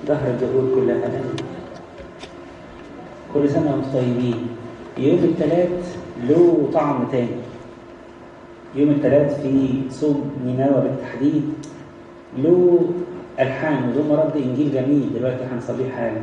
ظهر الدهور كلها أمين كل سنة وانتم طيبين يوم الثلاث له طعم تاني يوم الثلاث في صوم نينوى بالتحديد له ألحان وله مرد إنجيل جميل دلوقتي هنصليه حالا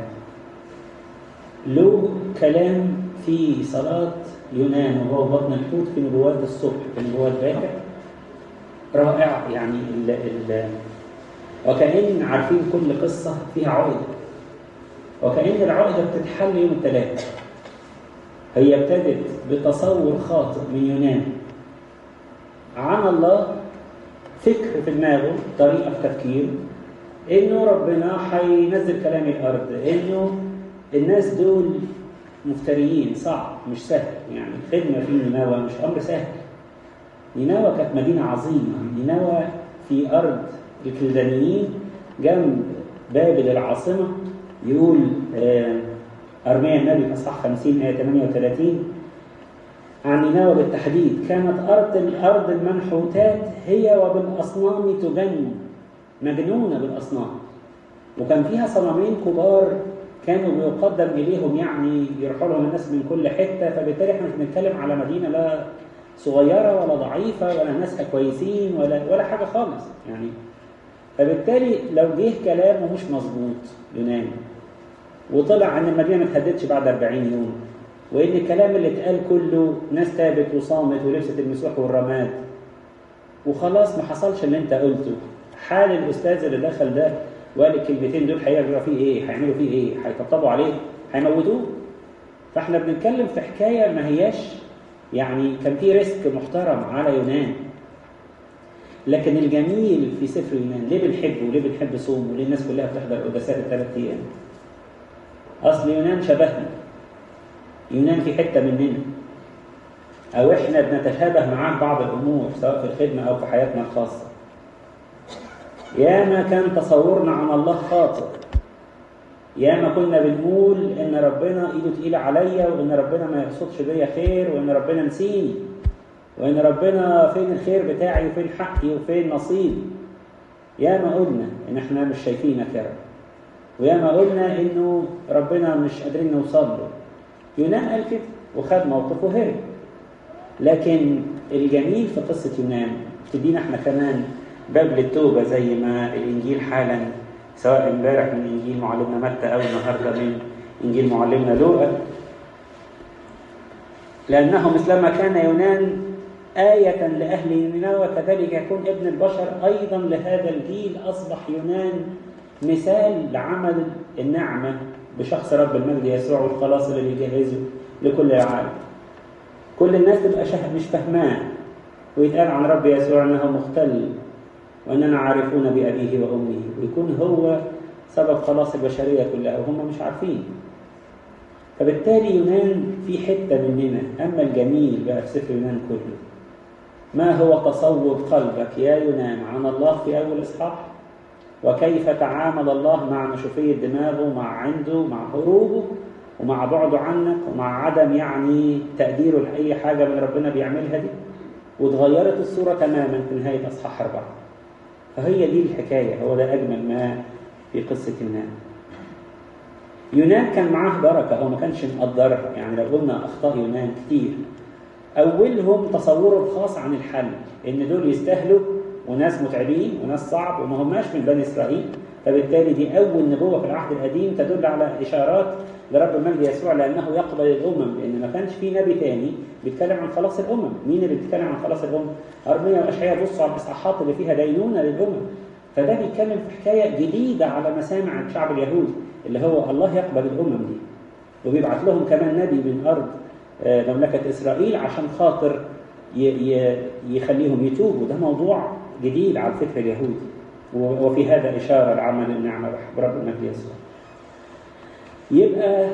له كلام في صلاة يونان وهو بطن الحوت في نبوات الصبح في نبوات باكر رائع يعني ال ال وكأن عارفين كل قصة فيها عقدة وكأن العقدة بتتحل يوم الثلاث هي ابتدت بتصور خاطئ من يونان عن الله فكر في دماغه طريقة في تفكير انه ربنا هينزل كلام الارض انه الناس دول مفتريين صعب مش سهل يعني الخدمة في نينوى مش أمر سهل نينوى كانت مدينة عظيمة نينوى في أرض الكلدانيين جنب بابل العاصمة يقول أرميا النبي في أصحاح 50 آية 38 عن نينوى بالتحديد كانت أرض الأرض المنحوتات هي وبالأصنام تجن مجنونة بالأصنام وكان فيها صنمين كبار كانوا بيقدم إليهم يعني يروحوا لهم الناس من كل حتة فبالتالي احنا مش بنتكلم على مدينة لا صغيرة ولا ضعيفة ولا ناسها كويسين ولا ولا حاجة خالص يعني فبالتالي لو جه كلامه مش مظبوط يوناني وطلع ان المدينة ما اتهدتش بعد 40 يوم وان الكلام اللي اتقال كله ناس تابت وصامت ولبست المسوح والرماد وخلاص ما حصلش اللي انت قلته حال الاستاذ اللي دخل ده وقال الكلمتين دول هيعملوا فيه ايه؟ هيعملوا فيه ايه؟ هيطبطبوا عليه؟ هيموتوه؟ فاحنا بنتكلم في حكايه ما هياش يعني كان في ريسك محترم على يونان. لكن الجميل في سفر يونان ليه بنحبه وليه بنحب صومه وليه الناس كلها بتحضر قداسات الثلاث ايام؟ اصل يونان شبهنا. يونان في حته مننا. او احنا بنتشابه معاه بعض الامور سواء في الخدمه او في حياتنا الخاصه. ياما كان تصورنا عن الله خاطئ ياما كنا بنقول ان ربنا ايده تقيله عليا وان ربنا ما يقصدش بيا خير وان ربنا نسيني وان ربنا فين الخير بتاعي وفين حقي وفين نصيبي ياما قلنا ان احنا مش شايفينك يا رب وياما قلنا انه ربنا مش قادرين نوصل له يونان قال كده وخد موقف وهرب لكن الجميل في قصه يونان تدينا احنا كمان باب للتوبة زي ما الإنجيل حالا سواء امبارح من إنجيل معلمنا متى أو النهاردة من إنجيل معلمنا لوقا لأنه مثلما كان يونان آية لأهل نينوى كذلك يكون ابن البشر أيضا لهذا الجيل أصبح يونان مثال لعمل النعمة بشخص رب المجد يسوع والخلاص اللي بيجهزه لكل العالم كل الناس تبقى مش فاهماه ويتقال عن رب يسوع أنه مختل وأننا عارفون بأبيه وأمه ويكون هو سبب خلاص البشرية كلها وهم مش عارفين فبالتالي يونان في حتة مننا أما الجميل بقى في سفر يونان كله ما هو تصور قلبك يا يونان عن الله في أول إصحاح وكيف تعامل الله مع مشوفية دماغه مع عنده مع هروبه ومع بعده عنك ومع عدم يعني تقديره لأي حاجة من ربنا بيعملها دي وتغيرت الصورة تماما في نهاية أصحاح أربعة فهي دي الحكاية هو ده أجمل ما في قصة يونان يونان كان معاه بركة هو ما كانش مقدرها يعني لو قلنا أخطاء يونان كتير أولهم تصوره الخاص عن الحل إن دول يستاهلوا وناس متعبين وناس صعب وما هماش من بني إسرائيل فبالتالي دي أول نبوة في العهد القديم تدل على إشارات لرب المجد يسوع لأنه يقبل الأمم لأن ما كانش في نبي تاني بيتكلم عن خلاص الأمم مين اللي بيتكلم عن خلاص الأمم؟ أرميا وأشعياء بصوا على الإصحاحات اللي فيها دينونة للأمم فده بيتكلم في حكاية جديدة على مسامع الشعب اليهودي اللي هو الله يقبل الأمم دي وبيبعت لهم كمان نبي من أرض مملكة إسرائيل عشان خاطر يخليهم يتوبوا ده موضوع جديد على الفكر اليهودي وفي هذا إشارة لعمل النعمة برب المجد يسوع يبقى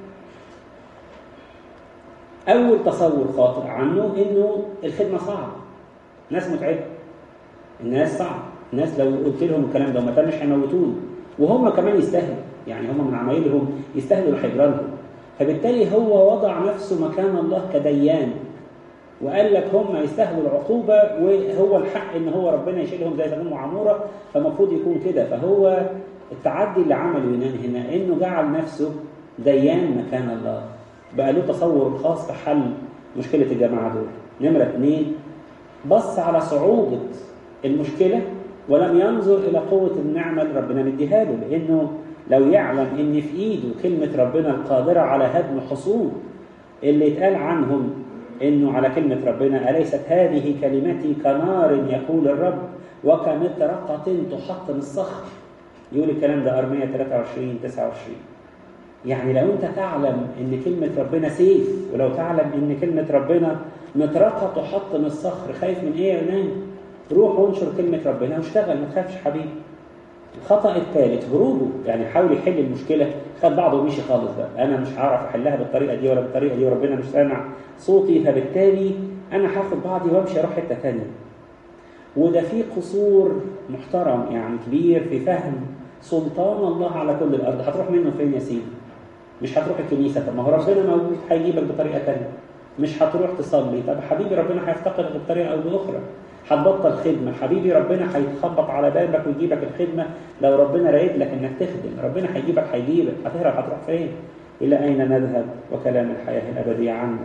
أول تصور خاطئ عنه إنه الخدمة صعبة ناس متعبة الناس صعب الناس لو قلت لهم الكلام ده وما تمش هيموتوني وهم كمان يستاهلوا يعني هم من عمايلهم يستاهلوا اللي هيجرى لهم فبالتالي هو وضع نفسه مكان الله كديان وقال لك هم يستاهلوا العقوبة وهو الحق ان هو ربنا يشيلهم زي سلام وعمورة فالمفروض يكون كده فهو التعدي اللي عمله يونان هنا انه جعل نفسه ديان مكان الله بقى له تصور خاص بحل مشكله الجماعه دول نمره اثنين بص على صعوبه المشكله ولم ينظر الى قوه النعمه اللي ربنا مديها له لانه لو يعلم ان في ايده كلمه ربنا القادره على هدم حصون اللي اتقال عنهم انه على كلمه ربنا اليست هذه كلمتي كنار يقول الرب وكمطرقه تحطم الصخر يقول الكلام ده ارميه 23 29 يعني لو انت تعلم ان كلمه ربنا سيف ولو تعلم ان كلمه ربنا مطرقه تحطم الصخر خايف من ايه يا يونان روح وانشر كلمه ربنا واشتغل ما تخافش حبيبي الخطا الثالث هروبه يعني حاول يحل المشكله خد بعضه ومشي خالص بقى انا مش هعرف احلها بالطريقه دي ولا بالطريقه دي وربنا مش سامع صوتي فبالتالي انا هاخد بعضي وامشي اروح حته ثانيه وده فيه قصور محترم يعني كبير في فهم سلطان الله على كل الارض هتروح منه فين يا سيدي مش هتروح الكنيسه طب ما هو ربنا موجود هيجيبك بطريقه ثانيه مش هتروح تصلي طب حبيبي ربنا هيفتقدك بطريقه او باخرى هتبطل خدمه حبيبي ربنا هيتخبط على بابك ويجيبك الخدمه لو ربنا رايد لك انك تخدم ربنا هيجيبك هيجيبك هتهرب هتروح فين الى اين نذهب وكلام الحياه الابديه عنك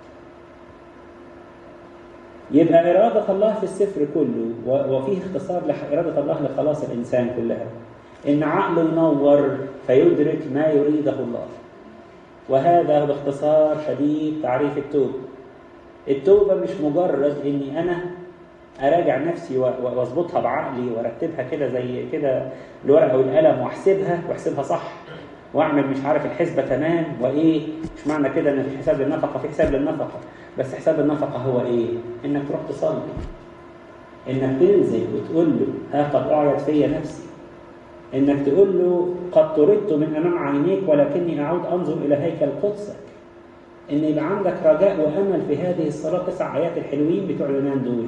يبقى إرادة الله في السفر كله وفيه اختصار لإرادة الله لخلاص الإنسان كلها إن عقله ينور فيدرك ما يريده الله وهذا هو باختصار شديد تعريف التوبة التوبة مش مجرد إني أنا أراجع نفسي وأظبطها بعقلي وأرتبها كده زي كده الورقة والقلم وأحسبها وأحسبها صح واعمل مش عارف الحسبة تمام وايه مش معنى كده ان في حساب للنفقة في حساب للنفقة بس حساب النفقة هو ايه انك تروح تصلي انك تنزل وتقول له ها قد اعيت فيا نفسي انك تقول له قد طردت من امام عينيك ولكني اعود انظر الى هيكل قدسك ان يبقى عندك رجاء وامل في هذه الصلاة تسع ايات الحلوين بتوع يونان دول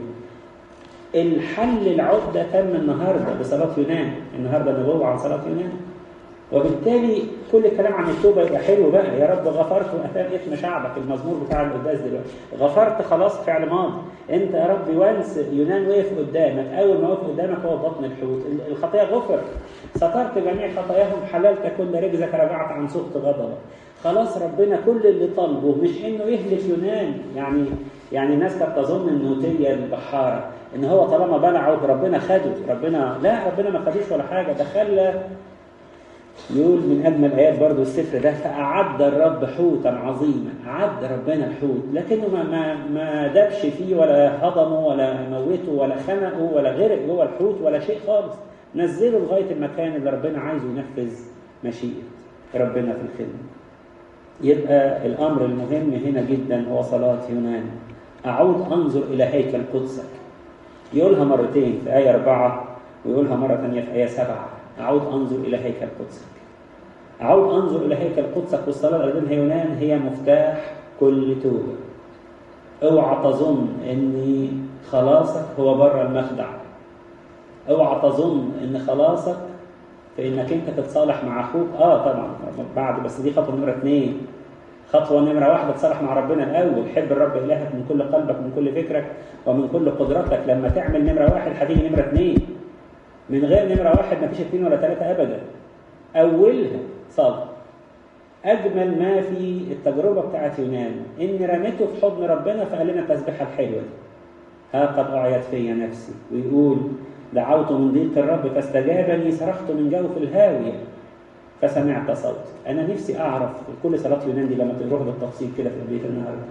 الحل العقدة تم النهاردة بصلاة يونان النهاردة نبوة عن صلاة يونان وبالتالي كل الكلام عن التوبة يبقى حلو بقى يا رب غفرت وأتان إثم شعبك المزمور بتاع القداس دلوقتي غفرت خلاص فعل ماضي أنت يا رب وانس يونان وقف قدامك أول ما وقف قدامك هو بطن الحوت الخطية غفر سترت جميع خطاياهم حللت كل رجزك رجعت عن سخط غضبك خلاص ربنا كل اللي طالبه مش انه يهلك يونان يعني يعني الناس كانت تظن انه تليا البحاره ان هو طالما بلعه ربنا خده ربنا لا ربنا ما خدوش ولا حاجه ده خلى يقول من أجمل آيات برضو السفر ده فأعد الرب حوتا عظيما أعد ربنا الحوت لكنه ما, ما, ما دبش فيه ولا هضمه ولا موته ولا خنقه ولا غرق جوه الحوت ولا شيء خالص نزله لغاية المكان اللي ربنا عايزه ينفذ مشيئة ربنا في الخدمة يبقى الأمر المهم هنا جدا هو صلاة يونان أعود أنظر إلى هيكل قدسك يقولها مرتين في آية أربعة ويقولها مرة ثانية في آية سبعة أعود أنظر إلى هيكل قدسك أعود أنظر إلى هيكل قدسك والصلاة اللي قدمها يونان هي مفتاح كل توبة اوعى تظن ان خلاصك هو بره المخدع اوعى تظن ان خلاصك في انك انت تتصالح مع اخوك اه طبعا بعد بس دي خطوه نمره اثنين خطوه نمره واحده تصالح مع ربنا الاول حب الرب الهك من كل قلبك ومن كل فكرك ومن كل قدرتك لما تعمل نمره واحد هتيجي نمره اثنين من غير نمره واحد مفيش اثنين ولا ثلاثه ابدا اولها صلاه أجمل ما في التجربة بتاعت يونان إن رميته في حضن ربنا فقال لنا التسبيحة الحلوة دي ها قد أعيت فيا نفسي ويقول دعوت من ضيق الرب فاستجابني صرخت من جوف الهاوية فسمعت صوتي أنا نفسي أعرف كل صلاة يونان دي لما تروح بالتفصيل كده في البيت النهارده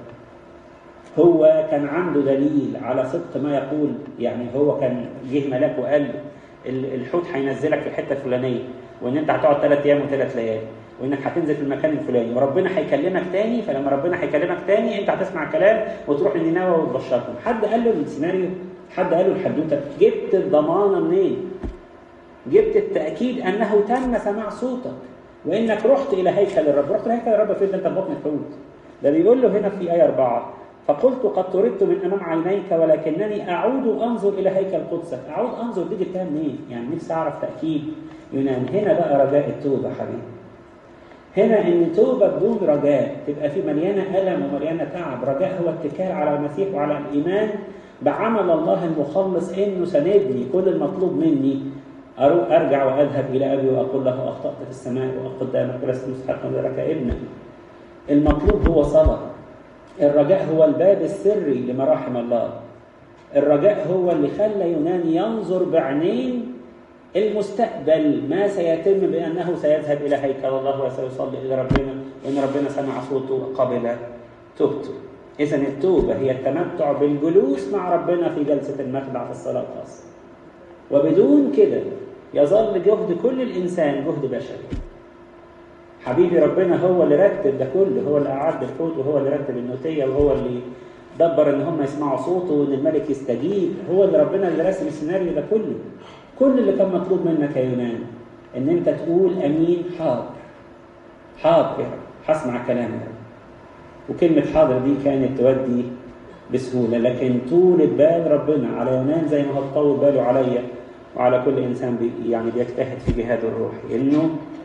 هو كان عنده دليل على صدق ما يقول يعني هو كان جه ملاك وقال له الحوت هينزلك في الحته الفلانيه وان انت هتقعد ثلاث ايام وثلاث ليالي وانك هتنزل في المكان الفلاني وربنا هيكلمك تاني فلما ربنا هيكلمك تاني انت هتسمع الكلام وتروح لنينوى وتبشرهم حد قال له السيناريو حد قال له الحدوته جبت الضمانه منين جبت التاكيد انه تم سماع صوتك وانك رحت الى هيكل الرب رحت لهيكل الرب فين انت في بطن الحوت ده بيقول له هنا في ايه أربعة فقلت قد طردت من امام عينيك ولكنني اعود انظر الى هيكل قدسك اعود انظر دي جبتها منين يعني نفسي اعرف تاكيد يونان هنا بقى رجاء التوبه حبيبي هنا ان توبه بدون رجاء تبقى في مليانه الم ومليانه تعب رجاء هو اتكال على المسيح وعلى الايمان بعمل الله المخلص انه سندني كل المطلوب مني أرو- أرجع وأذهب إلى أبي وأقول له أخطأت في السماء وقدامك لست مستحقا لك ابنا المطلوب هو صلاة الرجاء هو الباب السري لمراحم الله الرجاء هو اللي خلى يونان ينظر بعينين المستقبل ما سيتم بأنه سيذهب إلى هيكل الله وسيصلي إلى ربنا وإن ربنا سمع صوته وقبل توبته إذا التوبة هي التمتع بالجلوس مع ربنا في جلسة المخدع في الصلاة الخاصة وبدون كده يظل جهد كل الإنسان جهد بشري حبيبي ربنا هو اللي رتب ده كله هو اللي أعد الحوت وهو اللي رتب النوتية وهو اللي دبر ان هم يسمعوا صوته وان الملك يستجيب هو اللي ربنا اللي رسم السيناريو ده كله كل اللي كان مطلوب منك يا يونان ان انت تقول امين حاضر حاضر يا رب هسمع كلامك يا رب وكلمة حاضر دي كانت تودي بسهولة لكن طولة بال ربنا على يونان زي ما هو طول باله عليا وعلى كل إنسان بي يعني بيجتهد في جهاده الروحي إنه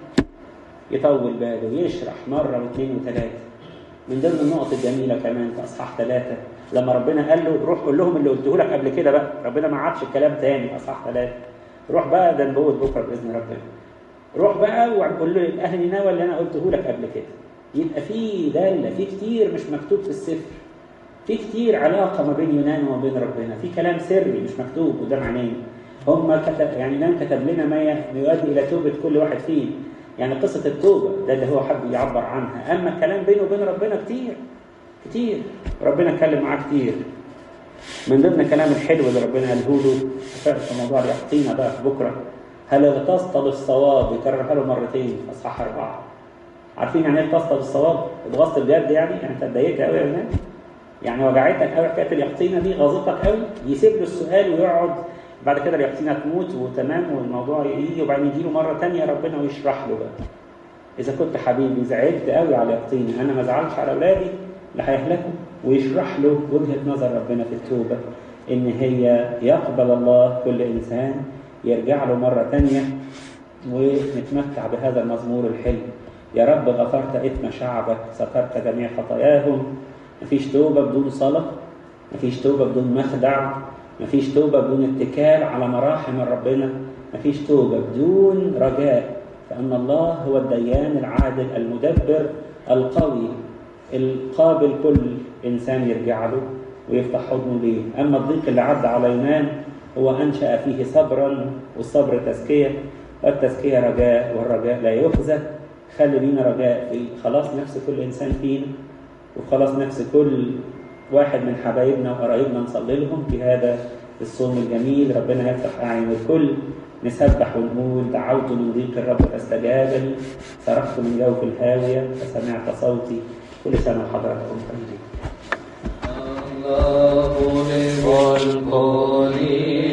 يطول باله يشرح مرة واثنين وثلاثة من ضمن النقط الجميلة كمان في أصحاح ثلاثة لما ربنا قال له روح قول لهم اللي قلته لك قبل كده بقى ربنا ما عادش الكلام تاني في أصحاح ثلاثة روح بقى ده نبوة بكرة بإذن ربنا روح بقى وقول له أهل نينوى اللي أنا قلته لك قبل كده يبقى في دالة في كتير مش مكتوب في السفر في كتير علاقة ما بين يونان وما بين ربنا في كلام سري مش مكتوب قدام عينينا هم كتب يعني يونان كتب لنا ما يؤدي إلى توبة كل واحد فينا يعني قصة التوبة ده اللي هو حب يعبر عنها أما الكلام بينه وبين ربنا كتير كتير ربنا اتكلم معاه كتير من ضمن الكلام الحلو اللي ربنا قاله له في موضوع اليقطينة بقى في بكرة هل اغتصت بالصواب يكررها له مرتين في اصحاح اربعه عارفين يعني ايه اغتصت بالصواب؟ اتغصت بجد يعني؟ يعني انت اتضايقت قوي يا ولاد؟ يعني وجعتك قوي حكايه اليقطينه دي غاظتك قوي يسيب له السؤال ويقعد بعد كده اليقطينه تموت وتمام والموضوع يجي وبعدين يجي له مره ثانيه ربنا ويشرح له بقى اذا كنت حبيبي زعلت قوي على اليقطينه انا ما زعلش على اولادي اللي هيهلكوا ويشرح له وجهه نظر ربنا في التوبه ان هي يقبل الله كل انسان يرجع له مرة تانية ونتمتع بهذا المزمور الحلو يا رب غفرت إثم شعبك سترت جميع خطاياهم مفيش توبة بدون صلاة مفيش توبة بدون مخدع مفيش توبة بدون اتكال على مراحم ربنا مفيش توبة بدون رجاء فأن الله هو الديان العادل المدبر القوي القابل كل إنسان يرجع له ويفتح حضنه ليه أما الضيق اللي عدى على يونان هو أنشأ فيه صبرا والصبر تزكية والتزكية رجاء والرجاء لا يخزى خلي لينا رجاء في خلاص نفس كل إنسان فينا وخلاص نفس كل واحد من حبايبنا وقرايبنا نصلي لهم في هذا الصوم الجميل ربنا يفتح أعين الكل نسبح ونقول دعوت من ضيق الرب فاستجابني صرخت من جوف الهاوية فسمعت صوتي كل سنة وحضراتكم طيبين الله للقلب